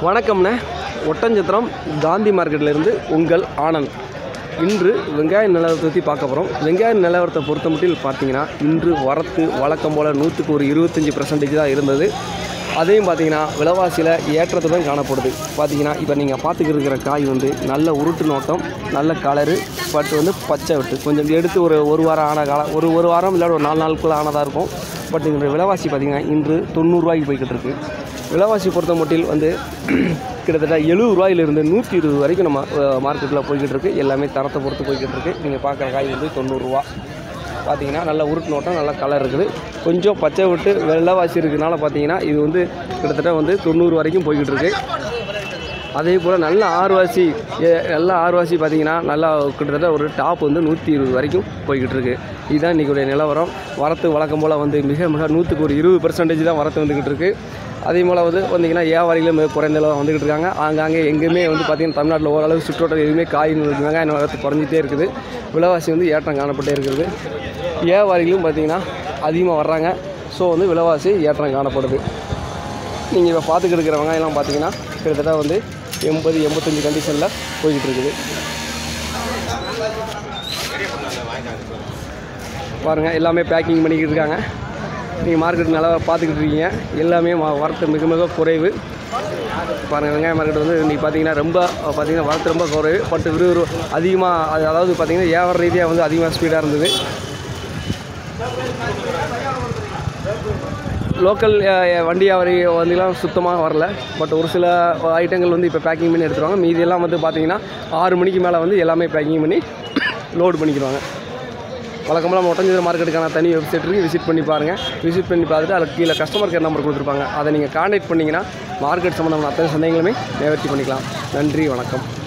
வணக்கம்ண்ணே ஒட்டஞ்சத்திரம் காந்தி மார்க்கெட்லேருந்து உங்கள் ஆனந்த் இன்று வெங்காய நிலவரத்தை பற்றி பார்க்க போகிறோம் வெங்காய நிலவரத்தை பொறுத்த மட்டும் பார்த்தீங்கன்னா இன்று வரத்து வழக்கம் போல் நூற்றுக்கு ஒரு இருபத்தஞ்சி பர்சன்டேஜ் தான் இருந்தது அதையும் பார்த்தீங்கன்னா விலைவாசியில் ஏற்றத்துடன் காணப்படுது பார்த்தீங்கன்னா இப்போ நீங்கள் பார்த்துக்கிட்டு இருக்கிற காய் வந்து நல்ல உருட்டு நோட்டம் நல்ல கலரு பட் வந்து பச்சை விட்டு கொஞ்சம் எடுத்து ஒரு ஒரு வாரம் ஆன காலம் ஒரு ஒரு வாரம் இல்லாத ஒரு நாலு நாளுக்குள்ளே ஆனதாக இருக்கும் பட் இந்த விலைவாசி பார்த்தீங்கன்னா இன்று தொண்ணூறுரூவாய்க்கு போய்கிட்டு இருக்கு விலைவாசி பொறுத்த மட்டில் வந்து கிட்டத்தட்ட எழுபது ரூபாயிலிருந்து நூற்றி இருபது வரைக்கும் நம்ம மார்க்கெட்டில் போய்கிட்டு இருக்கு எல்லாமே தரத்தை பொறுத்து போய்கிட்டு இருக்கு நீங்கள் பார்க்குற காய் வந்து தொண்ணூறுரூவா பார்த்தீங்கன்னா நல்ல உருட்டு நோட்டம் நல்ல கலர் இருக்குது கொஞ்சம் பச்சை விட்டு விலைவாசி இருக்கிறதுனால பார்த்தீங்கன்னா இது வந்து கிட்டத்தட்ட வந்து தொண்ணூறு வரைக்கும் போய்கிட்டு இருக்கு அதே போல் நல்ல ஆறுவாசி ஏ- நல்ல ஆறுவாசி பார்த்தீங்கன்னா நல்லா கிட்டத்தட்ட ஒரு டாப் வந்து நூற்றி இருபது வரைக்கும் போய்கிட்டு இருக்கு இதுதான் இன்றைக்குடைய நிலவரம் வரத்து வழக்கம் போல் வந்து மிக மிக நூற்றுக்கு ஒரு இருபது பர்சன்டேஜ் தான் வரத்து வந்துக்கிட்டு இருக்கு அதே போல் வந்து வந்தீங்கன்னா வியாபாரிகளும் மிக குறைந்த அளவு வந்துக்கிட்டு இருக்காங்க ஆங்காங்கே எங்கேயுமே வந்து பார்த்திங்கன்னா தமிழ்நாட்டில் ஓரளவு சுற்றோட்டம் எதுவுமே காய் வெங்காய வரத்து குறைஞ்சிட்டே இருக்குது விலைவாசி வந்து ஏற்றம் காணப்பட்டே இருக்குது வியாபாரிகளும் பார்த்திங்கன்னா அதிகமாக வர்றாங்க ஸோ வந்து விலைவாசி ஏற்றம் காணப்படுது நீங்கள் இப்போ பார்த்துக்கிட்டு இருக்கிற வெங்காயம்லாம் பார்த்தீங்கன்னா கிட்டத்தட்ட வந்து எண்பது எண்பத்தஞ்சு கண்டிஷனில் போய்கிட்டு இருக்குது பாருங்கள் எல்லாமே பேக்கிங் பண்ணிக்கிட்டு இருக்காங்க நீங்கள் மார்க்கெட் நல்லா பார்த்துக்கிட்டு இருக்கீங்க எல்லாமே வ- வரத்து மிக மிக குறைவு பாருங்கள் வெங்காய மார்க்கெட் வந்து இன்றைக்கி பார்த்தீங்கன்னா ரொம்ப பார்த்தீங்கன்னா வரத்து ரொம்ப குறைவு பட் விறுவிறு அதிகமாக அது அதாவது பார்த்தீங்கன்னா வியாபார ரீதியாக வந்து அதிகமாக ஸ்பீடாக இருந்தது லோக்கல் வண்டி வியாபாரி வண்டிலாம் சுத்தமாக வரல பட் ஒரு சில ஐட்டங்கள் வந்து இப்போ பேக்கிங் பண்ணி எடுத்துருவாங்க மீதியெல்லாம் வந்து பார்த்தீங்கன்னா ஆறு மணிக்கு மேலே வந்து எல்லாமே பேக்கிங் பண்ணி லோடு பண்ணிக்கிடுவாங்க வழக்கமாக ஒட்டஞ்சந்திர மார்க்கெட்டுக்கான தனி வெப்சைட் இருக்குது விசிட் பண்ணி பாருங்கள் விசிட் பண்ணி பார்த்துட்டு அதில் கீழே கஸ்டமர் கேர் நம்பர் கொடுத்துருப்பாங்க அதை நீங்கள் காண்டாக்ட் பண்ணிங்கன்னா மார்க்கெட் சம்மந்தமான அத்தனை சந்தேகங்களுமே நிவர்த்தி பண்ணிக்கலாம் நன்றி வணக்கம்